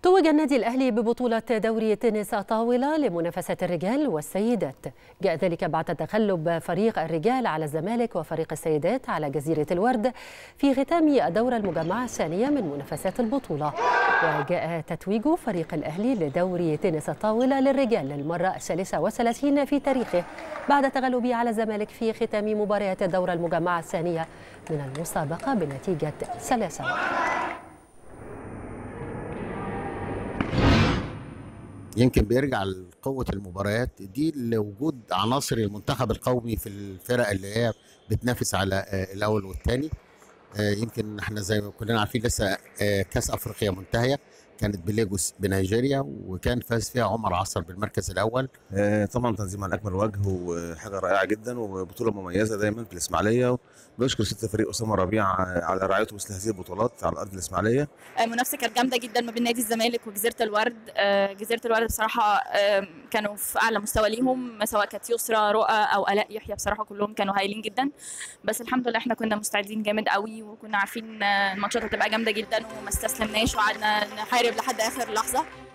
توج النادي الأهلي ببطولة دوري تنس طاولة لمنافسة الرجال والسيدات جاء ذلك بعد تغلب فريق الرجال على الزمالك وفريق السيدات على جزيرة الورد في ختام الدورة المجمعة الثانية من منافسات البطولة وجاء تتويج فريق الأهلي لدوري تنس الطاولة للرجال للمرة الثالثة والثلاثين في تاريخه بعد تغلبه على الزمالك في ختام مباريات الدورة المجمعة الثانية من المسابقة بنتيجة 3 يمكن بيرجع لقوة المباريات دي لوجود عناصر المنتخب القومي في الفرق اللي هي بتنافس على الأول والثاني يمكن احنا زي ما كلنا عارفين لسه كأس أفريقيا منتهية كانت بليجوس بنيجيريا وكان فاز فيها عمر عصر بالمركز الاول طبعا تنظيم على اكمل وجه وحاجه رائعه جدا وبطوله مميزه دايما في الاسماعيليه بشكر ست فريق اسامه ربيع على رعايته مثل هذه البطولات على ارض الاسماعيليه المنافسه كانت جامده جدا ما بين نادي الزمالك وجزيره الورد جزيره الورد بصراحه كانوا في اعلى مستوى ليهم سواء كانت يسرى رؤى او الاء يحيى بصراحه كلهم كانوا هايلين جدا بس الحمد لله احنا كنا مستعدين جامد قوي وكنا عارفين الماتشات هتبقى جامده جدا وما استسلمناش وقعدنا نحارب لحد اخر لحظه